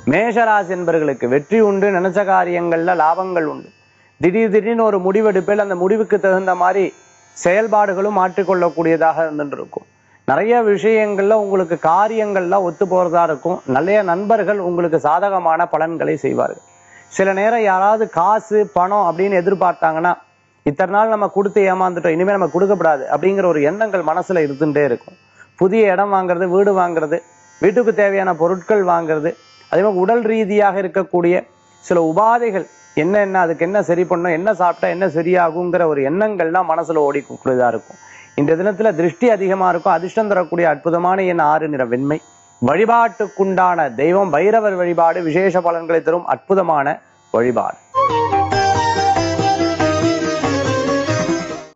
மேஷராசி என்பர்களுக்கு வெற்றி உண்டு நினைச்ச காரியங்கள்ல லாபங்கள் உண்டு திடீர் திடீர்னு ஒரு முடிவெடுப்பில் அந்த முடிவுக்கு தகுந்த மாதிரி செயல்பாடுகளும் மாற்றிக்கொள்ளக்கூடியதாக இருந்துட்டு இருக்கும் நிறைய விஷயங்கள்ல உங்களுக்கு காரியங்கள்லாம் ஒத்து போறதா இருக்கும் நிறைய நண்பர்கள் உங்களுக்கு சாதகமான பலன்களை செய்வார்கள் சில நேரம் யாராவது காசு பணம் அப்படின்னு எதிர்பார்த்தாங்கன்னா இத்தனை நாள் நம்ம கொடுத்து ஏமாந்துட்டோம் இனிமேல் நம்ம கொடுக்கப்படாது அப்படிங்கிற ஒரு எண்ணங்கள் மனசுல இருந்துட்டே இருக்கும் புதிய இடம் வாங்குறது வீடு வாங்குறது வீட்டுக்கு தேவையான பொருட்கள் வாங்குறது அதே மாதிரி உடல் ரீதியாக இருக்கக்கூடிய சில உபாதைகள் என்ன என்ன அதுக்கு என்ன சரி பண்ணணும் என்ன சாப்பிட்டா என்ன சரியாகுங்கிற ஒரு எண்ணங்கள்லாம் மனசுல ஓடிக்கூடியதா இருக்கும் இந்த தினத்துல திருஷ்டி அதிகமா இருக்கும் அதிர்ஷ்டம் தரக்கூடிய அற்புதமான எண் ஆறு நிற வெண்மை வழிபாட்டுக்குண்டான தெய்வம் பைரவர் வழிபாடு விசேஷ பலன்களை தரும் அற்புதமான வழிபாடு